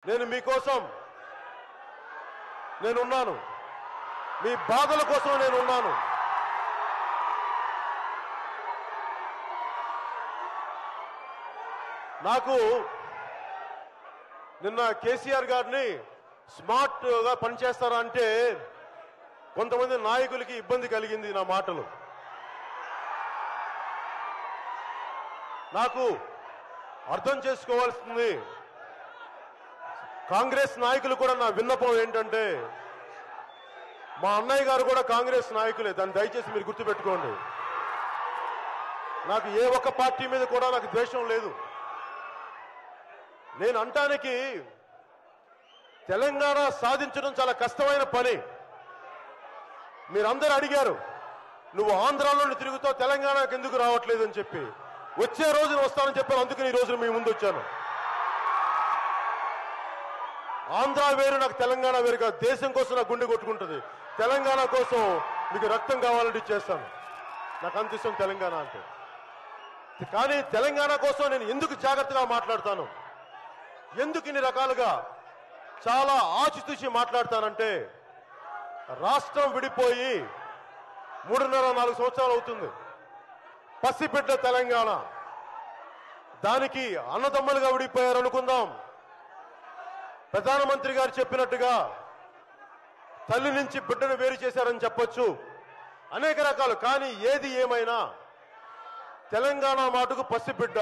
నేను మీకోసం నేనున్నాను మీ బాధల కోసం నేనున్నాను నాకు నిన్న కేసీఆర్ గారిని స్మార్ట్ గా పనిచేస్తారా అంటే కొంతమంది నాయకులకి ఇబ్బంది కలిగింది నా మాటలు నాకు అర్థం చేసుకోవాల్సింది కాంగ్రెస్ నాయకులు కూడా నా విన్నపం ఏంటంటే మా అన్నయ్య గారు కూడా కాంగ్రెస్ నాయకులే దాన్ని దయచేసి మీరు గుర్తుపెట్టుకోండి నాకు ఏ ఒక్క పార్టీ మీద కూడా నాకు ద్వేషం లేదు నేను అంటానికి తెలంగాణ సాధించడం చాలా కష్టమైన పని మీరందరూ అడిగారు నువ్వు ఆంధ్రాలో తిరుగుతావు తెలంగాణకు ఎందుకు రావట్లేదు అని చెప్పి వచ్చే రోజున వస్తానని చెప్పాను అందుకని ఈ రోజున మీ ముందు వచ్చాను ఆంధ్ర వేరు నాకు తెలంగాణ వేరు కాదు దేశం కోసం నాకు గుండె కొట్టుకుంటుంది తెలంగాణ కోసం మీకు రక్తం కావాలంటే ఇచ్చేస్తాను నాకు అంత ఇష్టం తెలంగాణ అంటే కానీ తెలంగాణ కోసం నేను ఎందుకు జాగ్రత్తగా మాట్లాడతాను ఎందుకు ఇన్ని రకాలుగా చాలా ఆచితూచి మాట్లాడతానంటే రాష్ట్రం విడిపోయి మూడున్నర నాలుగు సంవత్సరాలు అవుతుంది పసిబిడ్డ తెలంగాణ దానికి అన్నదమ్ములుగా విడిపోయారు అనుకుందాం ప్రధానమంత్రి గారు చెప్పినట్టుగా తల్లి నుంచి బిడ్డను వేరు చేశారని చెప్పొచ్చు అనేక రకాలు కానీ ఏది ఏమైనా తెలంగాణ మాటకు పసిబిడ్డ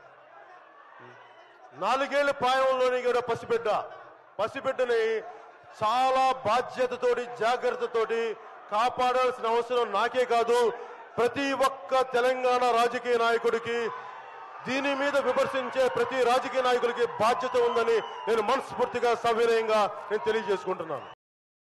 నాలుగేళ్ల ప్రాయంలోని కూడా పసిబిడ్డ పసిబిడ్డని చాలా బాధ్యతతోటి జాగ్రత్తతోటి కాపాడాల్సిన అవసరం నాకే కాదు ప్రతి ఒక్క తెలంగాణ రాజకీయ నాయకుడికి దీని మీద విమర్శించే ప్రతి రాజకీయ నాయకుడికి బాధ్యత ఉందని నేను మనస్ఫూర్తిగా సవినయంగా నేను తెలియజేసుకుంటున్నాను